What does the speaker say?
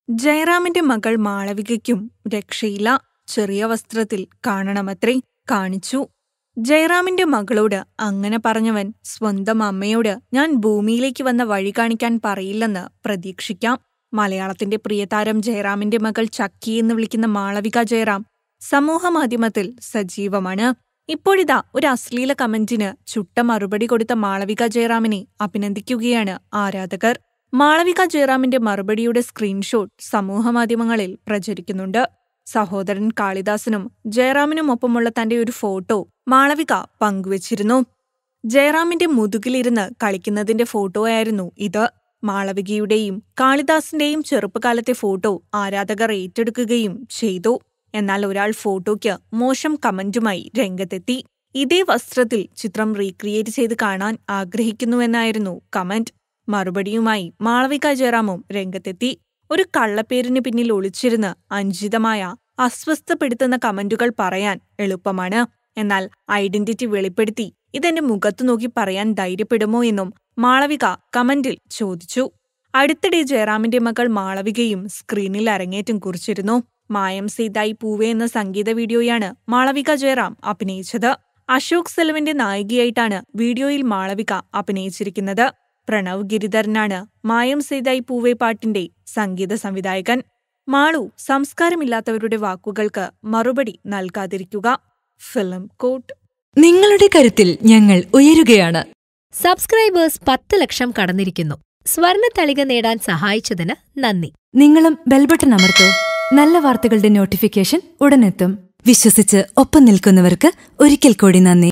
ജയറാമിന്റെ മകൾ മാളവികയ്ക്കും രക്ഷയില്ല ചെറിയ വസ്ത്രത്തിൽ കാണണമത്രേ കാണിച്ചു ജയറാമിന്റെ മകളോട് അങ്ങനെ പറഞ്ഞവൻ സ്വന്തം അമ്മയോട് ഞാൻ ഭൂമിയിലേക്ക് വന്ന വഴി കാണിക്കാൻ പറയില്ലെന്ന് പ്രതീക്ഷിക്കാം മലയാളത്തിന്റെ പ്രിയതാരം ജയറാമിന്റെ മകൾ ചക്കി എന്ന് വിളിക്കുന്ന മാളവിക ജയറാം സമൂഹമാധ്യമത്തിൽ സജീവമാണ് ഇപ്പോഴിതാ ഒരു അശ്ലീല കമന്റിന് ചുട്ട മറുപടി കൊടുത്ത മാളവിക ജയറാമിനെ അഭിനന്ദിക്കുകയാണ് ആരാധകർ മാളവിക ജയറാമിന്റെ മറുപടിയുടെ സ്ക്രീൻഷോട്ട് സമൂഹമാധ്യമങ്ങളിൽ പ്രചരിക്കുന്നുണ്ട് സഹോദരൻ കാളിദാസനും ജയറാമിനുമൊപ്പമുള്ള തന്റെ ഒരു ഫോട്ടോ മാളവിക പങ്കുവച്ചിരുന്നു ജയറാമിന്റെ മുതുകിലിരുന്ന് കളിക്കുന്നതിന്റെ ഫോട്ടോയായിരുന്നു ഇത് മാളവികയുടെയും കാളിദാസിന്റെയും ചെറുപ്പകാലത്തെ ഫോട്ടോ ആരാധകർ ഏറ്റെടുക്കുകയും ചെയ്തു എന്നാൽ ഒരാൾ ഫോട്ടോയ്ക്ക് മോശം കമന്റുമായി രംഗത്തെത്തി ഇതേ വസ്ത്രത്തിൽ ചിത്രം റീക്രിയേറ്റ് ചെയ്ത് കാണാൻ ആഗ്രഹിക്കുന്നുവെന്നായിരുന്നു കമന്റ് മറുപടിയുമായി മാളവിക ജയറാമും രംഗത്തെത്തി ഒരു കള്ളപ്പേരിന് പിന്നിൽ ഒളിച്ചിരുന്ന് അഞ്ചിതമായ അസ്വസ്ഥപ്പെടുത്തുന്ന കമന്റുകൾ പറയാൻ എളുപ്പമാണ് എന്നാൽ ഐഡന്റിറ്റി വെളിപ്പെടുത്തി ഇതെന്റെ മുഖത്തു നോക്കി പറയാൻ ധൈര്യപ്പെടുമോ എന്നും മാളവിക കമന്റിൽ ചോദിച്ചു അടുത്തിടെ ജയറാമിന്റെ മകൾ മാളവികയും സ്ക്രീനിൽ അരങ്ങേറ്റം കുറിച്ചിരുന്നു മായം സീതായി പൂവേ എന്ന സംഗീത വീഡിയോയാണ് മാളവിക ജയറാം അഭിനയിച്ചത് അശോക് സെൽവന്റെ നായികയായിട്ടാണ് വീഡിയോയിൽ മാളവിക അഭിനയിച്ചിരിക്കുന്നത് പ്രണവ് ഗിരിധരനാണ് മായം സീതായി പൂവേ പാട്ടിന്റെ സംഗീത സംവിധായകൻ മാളു സംസ്കാരമില്ലാത്തവരുടെ വാക്കുകൾക്ക് മറുപടി നൽകാതിരിക്കുക ഫിലിം കോട്ട് നിങ്ങളുടെ കരുത്തിൽ ഞങ്ങൾ ഉയരുകയാണ് സബ്സ്ക്രൈബേഴ്സ് പത്ത് ലക്ഷം കടന്നിരിക്കുന്നു സ്വർണ തളിക നേടാൻ സഹായിച്ചതിന് നന്ദി നിങ്ങളും ബെൽബട്ടൺ അമർത്തോ നല്ല വാർത്തകളുടെ നോട്ടിഫിക്കേഷൻ ഉടനെത്തും വിശ്വസിച്ച് ഒപ്പം നിൽക്കുന്നവർക്ക് ഒരിക്കൽ കൂടി നന്ദി